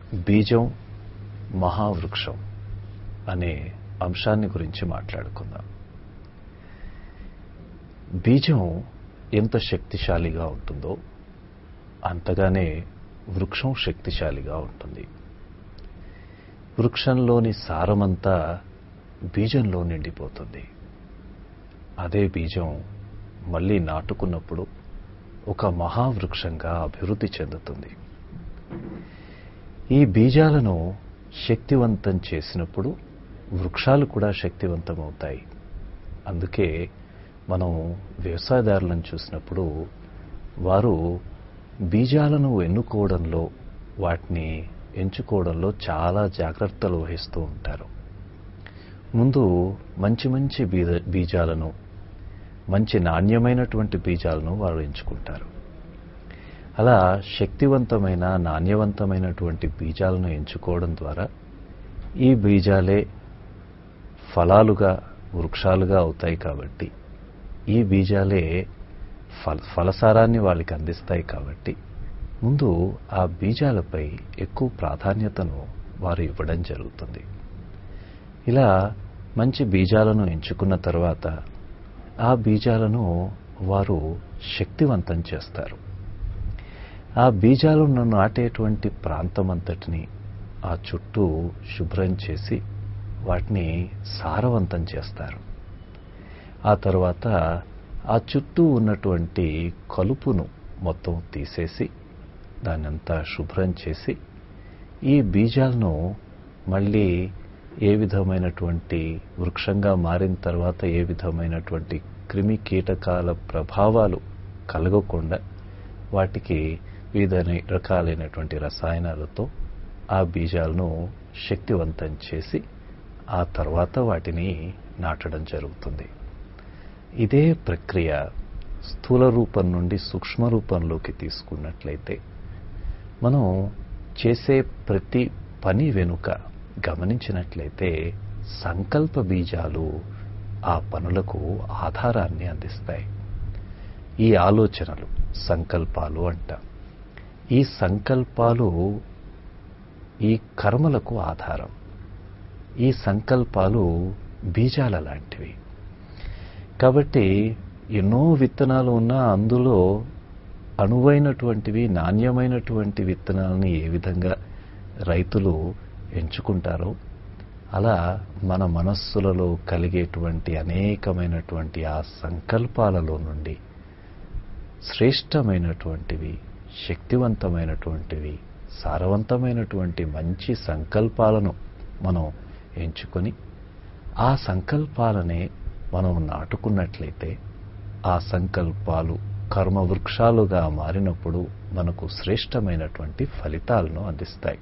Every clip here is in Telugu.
బీజం మహావృక్షం అనే అంశాన్ని గురించి మాట్లాడుకుందాం బీజం ఎంత శక్తిశాలిగా ఉంటుందో అంతగానే వృక్షం శక్తిశాలిగా ఉంటుంది వృక్షంలోని సారమంతా బీజంలో నిండిపోతుంది అదే బీజం మళ్ళీ నాటుకున్నప్పుడు ఒక మహావృక్షంగా అభివృద్ధి చెందుతుంది ఈ బీజాలను శక్తివంతం చేసినప్పుడు వృక్షాలు కూడా శక్తివంతమవుతాయి అందుకే మనం వ్యవసాయదారులను చూసినప్పుడు వారు బీజాలను ఎన్నుకోవడంలో వాటిని ఎంచుకోవడంలో చాలా జాగ్రత్తలు వహిస్తూ ఉంటారు ముందు మంచి మంచి బీజ బీజాలను మంచి నాణ్యమైనటువంటి బీజాలను వారు ఎంచుకుంటారు అలా శక్తివంతమైన నాణ్యవంతమైనటువంటి బీజాలను ఎంచుకోవడం ద్వారా ఈ బీజాలే ఫలాలుగా వృక్షాలుగా అవుతాయి కాబట్టి ఈ బీజాలే ఫల ఫలసారాన్ని వాళ్ళకి అందిస్తాయి కాబట్టి ముందు ఆ బీజాలపై ఎక్కువ ప్రాధాన్యతను వారు ఇవ్వడం జరుగుతుంది ఇలా మంచి బీజాలను ఎంచుకున్న తర్వాత ఆ బీజాలను వారు శక్తివంతం చేస్తారు ఆ బీజాలను నాటేటువంటి ప్రాంతమంతటిని ఆ చుట్టూ శుభ్రం చేసి వాటిని సారవంతం చేస్తారు ఆ తర్వాత ఆ చుట్టూ ఉన్నటువంటి కలుపును మొత్తం తీసేసి దాన్నంతా శుభ్రం చేసి ఈ బీజాలను మళ్ళీ ఏ విధమైనటువంటి వృక్షంగా మారిన తర్వాత ఏ విధమైనటువంటి క్రిమి కీటకాల ప్రభావాలు కలగకుండా వాటికి వివిధ రకాలైనటువంటి రసాయనాలతో ఆ బీజాలను శక్తివంతం చేసి ఆ తర్వాత వాటిని నాటడం జరుగుతుంది ఇదే ప్రక్రియ స్థూల రూపం నుండి సూక్ష్మ రూపంలోకి తీసుకున్నట్లయితే మనం చేసే ప్రతి పని వెనుక గమనించినట్లయితే సంకల్ప బీజాలు ఆ పనులకు ఆధారాన్ని అందిస్తాయి ఈ ఆలోచనలు సంకల్పాలు అంటాం ఈ సంకల్పాలు ఈ కర్మలకు ఆధారం ఈ సంకల్పాలు బీజాల లాంటివి కాబట్టి ఎన్నో విత్తనాలు ఉన్నా అందులో అనువైనటువంటివి నాణ్యమైనటువంటి విత్తనాలని ఏ విధంగా రైతులు ఎంచుకుంటారో అలా మన మనస్సులలో కలిగేటువంటి అనేకమైనటువంటి ఆ సంకల్పాలలో నుండి శ్రేష్టమైనటువంటివి శక్తివంతమైనటువంటివి సారవంతమైనటువంటి మంచి సంకల్పాలను మనం ఎంచుకొని ఆ సంకల్పాలనే మనం నాటుకున్నట్లయితే ఆ సంకల్పాలు కర్మ వృక్షాలుగా మారినప్పుడు మనకు శ్రేష్టమైనటువంటి ఫలితాలను అందిస్తాయి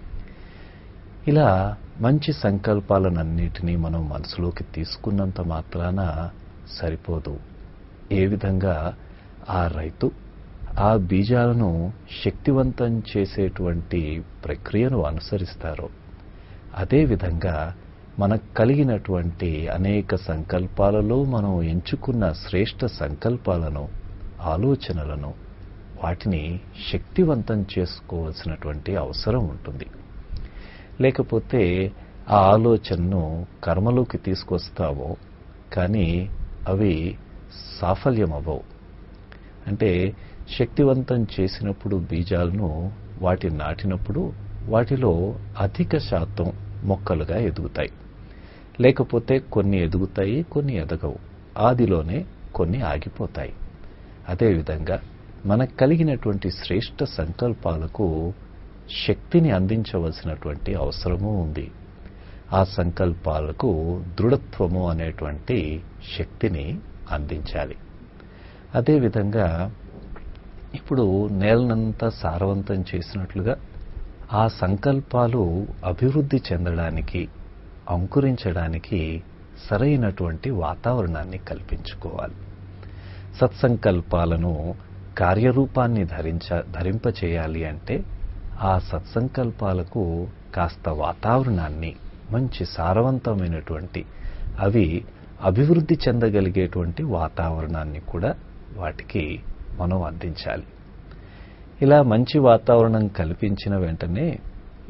ఇలా మంచి సంకల్పాలనన్నిటినీ మనం మనసులోకి తీసుకున్నంత మాత్రాన సరిపోదు ఏ విధంగా ఆ రైతు ఆ బీజాలను శక్తివంతం చేసేటువంటి ప్రక్రియను అనుసరిస్తారో అదేవిధంగా మనకు కలిగినటువంటి అనేక సంకల్పాలలో మనం ఎంచుకున్న శ్రేష్ట సంకల్పాలను ఆలోచనలను వాటిని శక్తివంతం చేసుకోవాల్సినటువంటి అవసరం ఉంటుంది లేకపోతే ఆ ఆలోచనను కర్మలోకి తీసుకొస్తావో కానీ అవి సాఫల్యం అవ్వవు అంటే శక్తివంతం చేసినప్పుడు బీజాలను వాటి నాటినప్పుడు వాటిలో అధిక శాతం మొక్కలుగా ఎదుగుతాయి లేకపోతే కొన్ని ఎదుగుతాయి కొన్ని ఎదగవు ఆదిలోనే కొన్ని ఆగిపోతాయి అదేవిధంగా మనకు కలిగినటువంటి శ్రేష్ట సంకల్పాలకు శక్తిని అందించవలసినటువంటి అవసరము ఉంది ఆ సంకల్పాలకు దృఢత్వము అనేటువంటి శక్తిని అందించాలి అదేవిధంగా ఇప్పుడు నేలనంతా సారవంతం చేసినట్లుగా ఆ సంకల్పాలు అభివృద్ధి చెందడానికి అంకురించడానికి సరైనటువంటి వాతావరణాన్ని కల్పించుకోవాలి సత్సంకల్పాలను కార్యరూపాన్ని ధరించ ధరింపచేయాలి అంటే ఆ సత్సంకల్పాలకు కాస్త వాతావరణాన్ని మంచి సారవంతమైనటువంటి అవి అభివృద్ధి చెందగలిగేటువంటి వాతావరణాన్ని కూడా వాటికి మనం అందించాలి ఇలా మంచి వాతావరణం కల్పించిన వెంటనే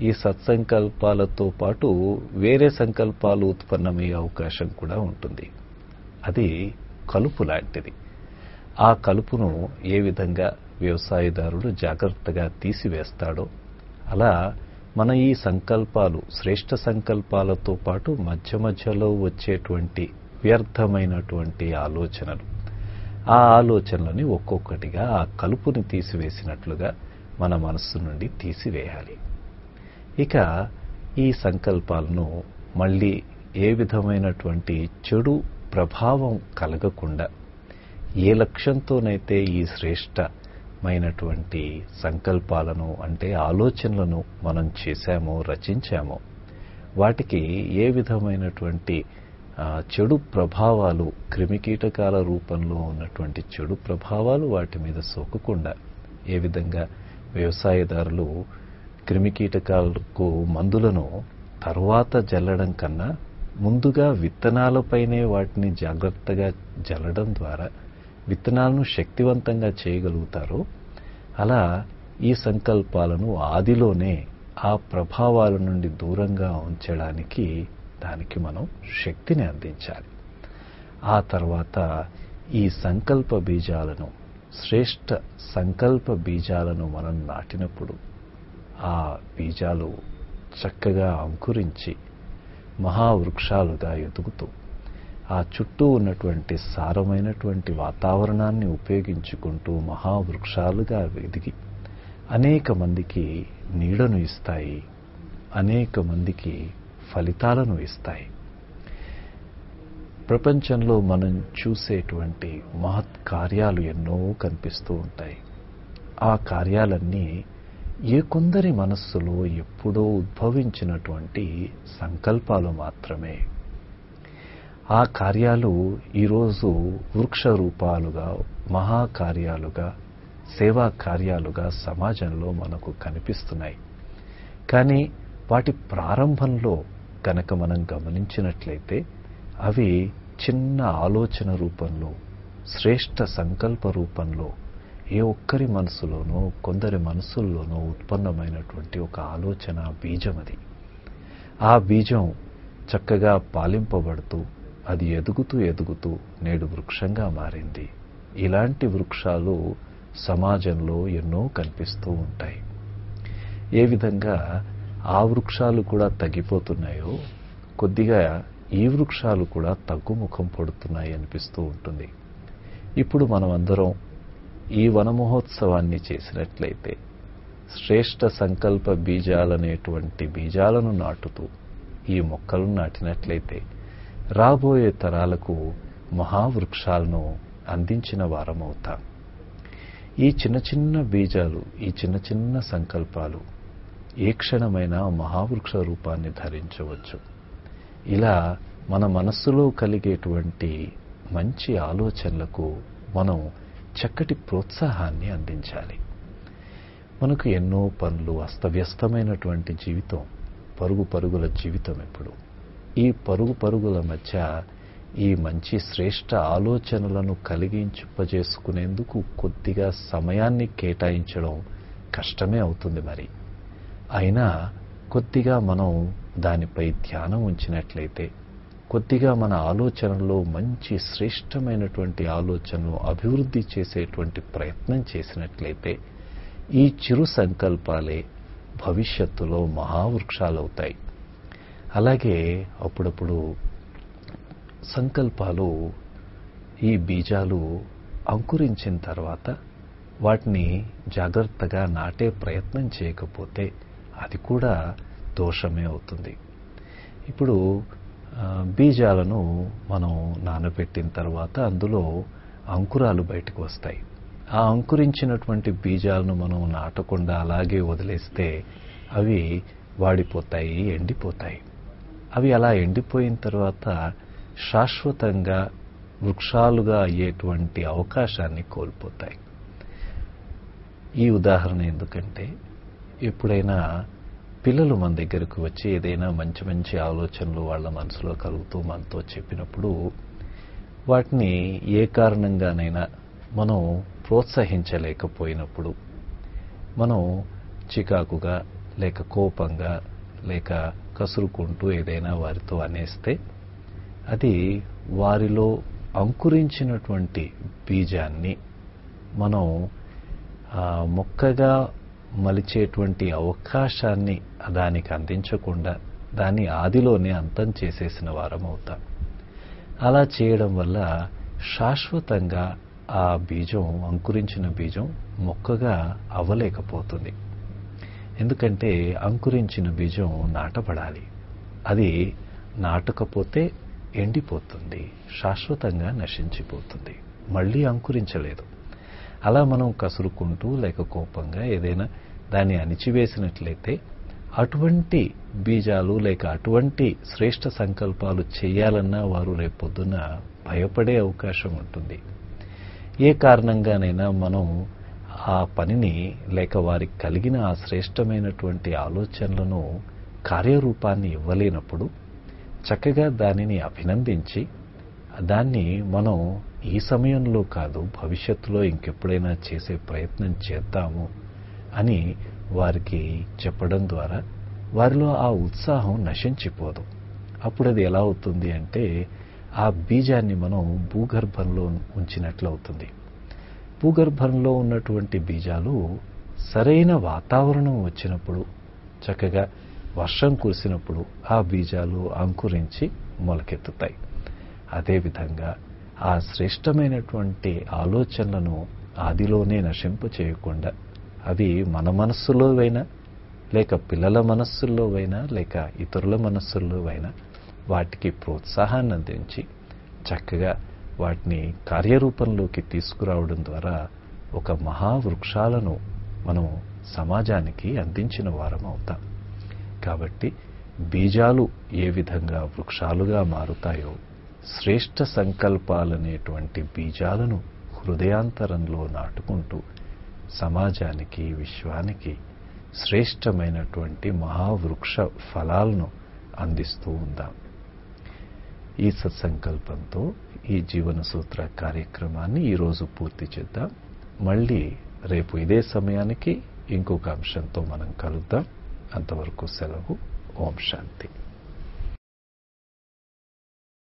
ఈ సత్సంకల్పాలతో పాటు వేరే సంకల్పాలు ఉత్పన్నమయ్యే అవకాశం కూడా ఉంటుంది అది కలుపు లాంటిది ఆ కలుపును ఏ విధంగా వ్యవసాయదారుడు జాగ్రత్తగా తీసివేస్తాడో అలా మన ఈ సంకల్పాలు శ్రేష్ఠ సంకల్పాలతో పాటు మధ్య మధ్యలో వచ్చేటువంటి వ్యర్థమైనటువంటి ఆలోచనలు ఆ ఆలోచనలని ఒక్కొక్కటిగా ఆ కలుపుని తీసివేసినట్లుగా మన మనస్సు నుండి తీసివేయాలి ఇక ఈ సంకల్పాలను మళ్ళీ ఏ విధమైనటువంటి చెడు ప్రభావం కలగకుండా ఏ లక్ష్యంతోనైతే ఈ శ్రేష్టమైనటువంటి సంకల్పాలను అంటే ఆలోచనలను మనం చేశామో రచించామో వాటికి ఏ విధమైనటువంటి చెడు ప్రభావాలు క్రిమికీటకాల రూపంలో ఉన్నటువంటి చెడు ప్రభావాలు వాటి మీద సోకకుండా ఏ విధంగా వ్యవసాయదారులు క్రిమికీటకాలకు మందులను తరువాత జల్లడం కన్నా ముందుగా విత్తనాలపైనే వాటిని జాగ్రత్తగా జల్లడం ద్వారా విత్తనాలను శక్తివంతంగా చేయగలుగుతారో అలా ఈ సంకల్పాలను ఆదిలోనే ఆ ప్రభావాల నుండి దూరంగా ఉంచడానికి దానికి మనం శక్తిని అందించాలి ఆ తర్వాత ఈ సంకల్ప బీజాలను శ్రేష్ఠ సంకల్ప బీజాలను మనం నాటినప్పుడు ఆ బీజాలు చక్కగా అంకురించి మహావృక్షాలుగా ఎదుగుతూ ఆ చుట్టూ ఉన్నటువంటి సారమైనటువంటి వాతావరణాన్ని ఉపయోగించుకుంటూ మహావృక్షాలుగా ఎదిగి అనేక మందికి నీడను ఇస్తాయి అనేక మందికి ఫలితాలను ఇస్తాయి ప్రపంచంలో మనం చూసేటువంటి మహత్ కార్యాలు ఎన్నో కనిపిస్తూ ఉంటాయి ఆ కార్యాలన్నీ ఏ కొందరి మనస్సులో ఎప్పుడో ఉద్భవించినటువంటి సంకల్పాలు మాత్రమే ఆ కార్యాలు ఈరోజు వృక్ష రూపాలుగా మహాకార్యాలుగా సేవా కార్యాలుగా సమాజంలో మనకు కనిపిస్తున్నాయి కానీ వాటి ప్రారంభంలో కనుక మనం గమనించినట్లయితే అవి చిన్న ఆలోచన రూపంలో శ్రేష్ఠ సంకల్ప రూపంలో ఏ ఒక్కరి మనసులోనో కొందరి మనసుల్లోనో ఉత్పన్నమైనటువంటి ఒక ఆలోచన బీజం అది ఆ బీజం చక్కగా పాలింపబడుతూ అది ఎదుగుతూ ఎదుగుతూ నేడు వృక్షంగా మారింది ఇలాంటి వృక్షాలు సమాజంలో ఎన్నో కనిపిస్తూ ఉంటాయి ఏ విధంగా ఆ వృక్షాలు కూడా తగ్గిపోతున్నాయో కొద్దిగా ఈ వృక్షాలు కూడా తగ్గుముఖం పడుతున్నాయి అనిపిస్తూ ఉంటుంది ఇప్పుడు మనమందరం ఈ వన మహోత్సవాన్ని చేసినట్లయితే శ్రేష్ఠ సంకల్ప బీజాలనేటువంటి బీజాలను నాటుతూ ఈ మొక్కలను నాటినట్లయితే రాబోయే తరాలకు మహావృక్షాలను అందించిన వారమవుతాం ఈ చిన్న చిన్న బీజాలు ఈ చిన్న చిన్న సంకల్పాలు ఏ క్షణమైనా మహావృక్ష రూపాన్ని ధరించవచ్చు ఇలా మన మనస్సులో కలిగేటువంటి మంచి ఆలోచనలకు మనం చక్కటి ప్రోత్సాహాన్ని అందించాలి మనకు ఎన్నో పనులు అస్తవ్యస్తమైనటువంటి జీవితం పరుగు పరుగుల జీవితం ఇప్పుడు ఈ పరుగు పరుగుల మధ్య ఈ మంచి శ్రేష్ఠ ఆలోచనలను కలిగించుపజేసుకునేందుకు కొద్దిగా సమయాన్ని కేటాయించడం కష్టమే అవుతుంది మరి అయినా కొద్దిగా మనం దానిపై ధ్యానం ఉంచినట్లయితే కొద్దిగా మన ఆలోచనలో మంచి శ్రేష్టమైనటువంటి ఆలోచనను అభివృద్ధి చేసేటువంటి ప్రయత్నం చేసినట్లయితే ఈ చిరు సంకల్పాలే భవిష్యత్తులో మహావృక్షాలవుతాయి అలాగే అప్పుడప్పుడు సంకల్పాలు ఈ బీజాలు అంకురించిన తర్వాత వాటిని జాగ్రత్తగా నాటే ప్రయత్నం చేయకపోతే అది కూడా దోషమే అవుతుంది ఇప్పుడు బీజాలను మనం నానబెట్టిన తర్వాత అందులో అంకురాలు బయటకు వస్తాయి ఆ అంకురించినటువంటి బీజాలను మనం నాటకుండా అలాగే వదిలేస్తే అవి వాడిపోతాయి ఎండిపోతాయి అవి అలా ఎండిపోయిన తర్వాత శాశ్వతంగా వృక్షాలుగా అయ్యేటువంటి అవకాశాన్ని కోల్పోతాయి ఈ ఉదాహరణ ఎందుకంటే ఎప్పుడైనా పిల్లలు మన దగ్గరకు వచ్చి ఏదైనా మంచి మంచి ఆలోచనలు వాళ్ళ మనసులో కలుగుతూ మనతో చెప్పినప్పుడు వాటిని ఏ కారణంగానైనా మనం ప్రోత్సహించలేకపోయినప్పుడు మనం చికాకుగా లేక కోపంగా లేక కసురుకుంటూ ఏదైనా వారితో అనేస్తే అది వారిలో అంకురించినటువంటి బీజాన్ని మనం ఆ, మొక్కగా మలిచేటువంటి అవకాశాన్ని దానికి అందించకుండా దాని ఆదిలోనే అంతం చేసేసిన వారం అవుతాం అలా చేయడం వల్ల శాశ్వతంగా ఆ బీజం అంకురించిన బీజం మొక్కగా అవ్వలేకపోతుంది ఎందుకంటే అంకురించిన బీజం నాటపడాలి అది నాటకపోతే ఎండిపోతుంది శాశ్వతంగా నశించిపోతుంది మళ్ళీ అంకురించలేదు అలా మనం కసురుకుంటూ లేక కోపంగా ఏదైనా దాన్ని అణిచివేసినట్లయితే అటువంటి బీజాలు లేక అటువంటి శ్రేష్ట సంకల్పాలు చేయాలన్నా వారు రేపొద్దున భయపడే అవకాశం ఉంటుంది ఏ కారణంగానైనా మనం ఆ పనిని లేక వారికి కలిగిన ఆ శ్రేష్టమైనటువంటి ఆలోచనలను కార్యరూపాన్ని ఇవ్వలేనప్పుడు చక్కగా దానిని అభినందించి దాన్ని మనం ఈ సమయంలో కాదు భవిష్యత్తులో ఇంకెప్పుడైనా చేసే ప్రయత్నం చేద్దాము అని వారికి చెప్పడం ద్వారా వారిలో ఆ ఉత్సాహం నశించిపోదు అప్పుడు అది ఎలా అవుతుంది అంటే ఆ బీజాన్ని మనం భూగర్భంలో ఉంచినట్లు అవుతుంది భూగర్భంలో ఉన్నటువంటి బీజాలు సరైన వాతావరణం వచ్చినప్పుడు చక్కగా వర్షం కురిసినప్పుడు ఆ బీజాలు అంకురించి మొలకెత్తుతాయి అదేవిధంగా ఆ శ్రేష్టమైనటువంటి ఆలోచనలను ఆదిలోనే నశింప చేయకుండా అవి మన మనస్సులోవైనా లేక పిల్లల మనస్సుల్లోవైనా లేక ఇతరుల మనస్సుల్లోవైనా వాటికి ప్రోత్సాహాన్ని అందించి చక్కగా వాటిని కార్యరూపంలోకి తీసుకురావడం ద్వారా ఒక మహావృక్షాలను మనం సమాజానికి అందించిన వారం అవుతాం కాబట్టి బీజాలు ఏ విధంగా వృక్షాలుగా మారుతాయో శ్రేష్ట సంకల్పాలనేటువంటి బీజాలను హృదయాంతరంలో నాటుకుంటూ సమాజానికి విశ్వానికి శ్రేష్టమైనటువంటి మహావృక్ష ఫలాలను అందిస్తూ ఉందాం ఈ సత్సంకల్పంతో ఈ జీవన సూత్ర కార్యక్రమాన్ని ఈరోజు పూర్తి చేద్దాం మళ్ళీ రేపు ఇదే సమయానికి ఇంకొక అంశంతో మనం కలుద్దాం అంతవరకు సెలవు ఓం శాంతి